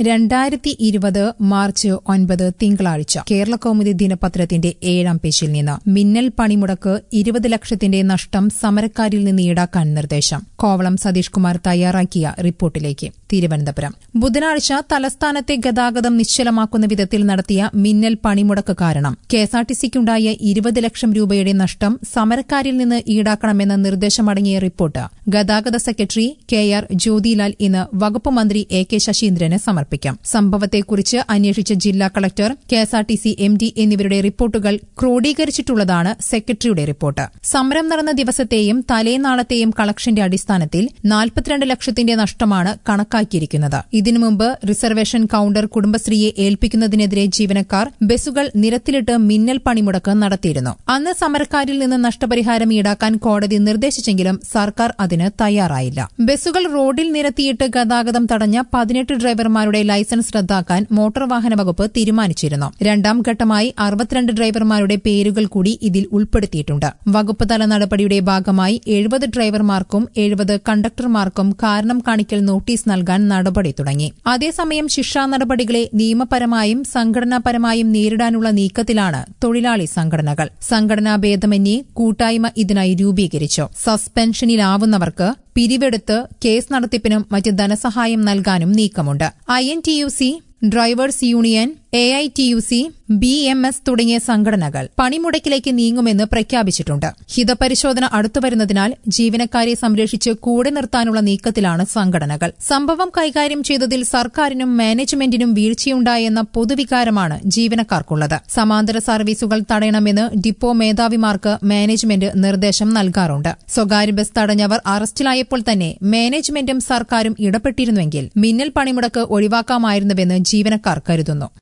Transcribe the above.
രണ്ടായിരത്തി ഇരുപത് മാർച്ച് ഒൻപത് തിങ്കളാഴ്ച കേരള കൗമുദി ദിനപത്രത്തിന്റെ ഏഴാം പേജിൽ നിന്ന് മിന്നൽ പണിമുടക്ക് ഇരുപത് ലക്ഷത്തിന്റെ നഷ്ടം സമരക്കാരിൽ നിന്ന് ഈടാക്കാൻ നിർദ്ദേശം കോവളം സതീഷ് കുമാർ തയ്യാറാക്കിയ റിപ്പോർട്ടിലേക്ക് തിരുവനന്തപുരം ബുധനാഴ്ച തലസ്ഥാനത്തെ ഗതാഗതം നിശ്ചലമാക്കുന്ന വിധത്തിൽ നടത്തിയ മിന്നൽ പണിമുടക്ക് കാരണം കെഎസ്ആർടിസിക്കുണ്ടായ ഇരുപത് ലക്ഷം രൂപയുടെ നഷ്ടം സമരക്കാരിൽ നിന്ന് ഈടാക്കണമെന്ന നിർദ്ദേശമടങ്ങിയ റിപ്പോർട്ട് ഗതാഗത സെക്രട്ടറി കെ ആർ ജ്യോതിലാൽ ഇന്ന് വകുപ്പ് മന്ത്രി എ കെ ശശീന്ദ്രന് സമർപ്പിക്കും സംഭവത്തെക്കുറിച്ച് അന്വേഷിച്ച ജില്ലാ കളക്ടർ കെഎസ്ആർടിസി എം ഡി എന്നിവരുടെ റിപ്പോർട്ടുകൾ ക്രോഡീകരിച്ചിട്ടുള്ളതാണ് സെക്രട്ടറിയുടെ റിപ്പോർട്ട് സമരം നടന്ന ദിവസത്തെയും തലേനാളത്തെയും കളക്ഷന്റെ അടിസ്ഥാനത്തിൽ നാൽപ്പത്തിരണ്ട് ലക്ഷത്തിന്റെ നഷ്ടമാണ് കണക്കാക്കിയിരിക്കുന്നത് ഇതിനു മുമ്പ് റിസർവേഷൻ കൌണ്ടർ കുടുംബശ്രീയെ ഏൽപ്പിക്കുന്നതിനെതിരെ ജീവനക്കാർ ബസ്സുകൾ നിരത്തിലിട്ട് മിന്നൽ പണിമുടക്ക് നടത്തിയിരുന്നു അന്ന് സമരക്കാരിൽ നിന്ന് നഷ്ടപരിഹാരം ഈടാക്കാൻ കോടതി നിർദ്ദേശിച്ചെങ്കിലും സർക്കാർ അതിന് തയ്യാറായില്ല ബസ്സുകൾ റോഡിൽ നിരത്തിയിട്ട് ഗതാഗതം തടഞ്ഞ പതിനെട്ട് ഡ്രൈവർമാരുടെ ലൈസൻസ് റദ്ദാക്കാൻ മോട്ടോർ വാഹന വകുപ്പ് തീരുമാനിച്ചിരുന്നു രണ്ടാം ഘട്ടമായി അറുപത്തിരണ്ട് ഡ്രൈവർമാരുടെ പേരുകൾ കൂടി ഇതിൽ ഉൾപ്പെടുത്തിയിട്ടുണ്ട് വകുപ്പ് തല നടപടിയുടെ ഭാഗമായി എഴുപത് ഡ്രൈവർമാർക്കും എഴുപത് കണ്ടക്ടർമാർക്കും കാരണം കാണിക്കൽ നോട്ടീസ് നൽകാൻ നടപടി തുടങ്ങി അതേസമയം ശിക്ഷാ നടപടികളെ നിയമപരമായും സംഘടനാപരമായും നേരിടാനുള്ള നീക്കത്തിലാണ് തൊഴിലാളി സംഘടനകൾ സംഘടനാ ഭേദമന്യേ കൂട്ടായ്മ ഇതിനായി രൂപീകരിച്ചു സസ്പെൻഷനിലാവുന്നവർക്ക് പിരിവെടുത്ത് കേസ് നടത്തിപ്പിനും മറ്റ് ധനസഹായം നൽകാനും നീക്കമുണ്ട് I N T U C drivers union A I T U C B M S തുടങ്ങിയ സംഘടനകൾ പണിമുടക്കിലേക്ക് നീങ്ങുമെന്ന് പ്രഖ്യാപിച്ചിട്ടുണ്ട് ഹിതപരിശോധന അടുത്തുവരുന്നതിനാൽ ജീവനക്കാരെ സംരക്ഷിച്ച് കൂടെ നിർത്താനുള്ള നീക്കത്തിലാണ് സംഘടനകൾ സംഭവം കൈകാര്യം ചെയ്തതിൽ സർക്കാരിനും മാനേജ്മെന്റിനും വീഴ്ചയുണ്ടായെന്ന പൊതുവികാരമാണ് ജീവനക്കാർക്കുള്ളത് സമാന്തര സർവീസുകൾ തടയണമെന്ന് ഡിപ്പോ മേധാവിമാർക്ക് മാനേജ്മെന്റ് നിർദ്ദേശം നൽകാറുണ്ട് സ്വകാര്യ ബസ് തടഞ്ഞവർ അറസ്റ്റിലായപ്പോൾ തന്നെ മാനേജ്മെന്റും സർക്കാരും ഇടപെട്ടിരുന്നുവെങ്കിൽ മിന്നൽ പണിമുടക്ക് ഒഴിവാക്കാമായിരുന്നുവെന്ന് ജീവനക്കാർ കരുതുന്നു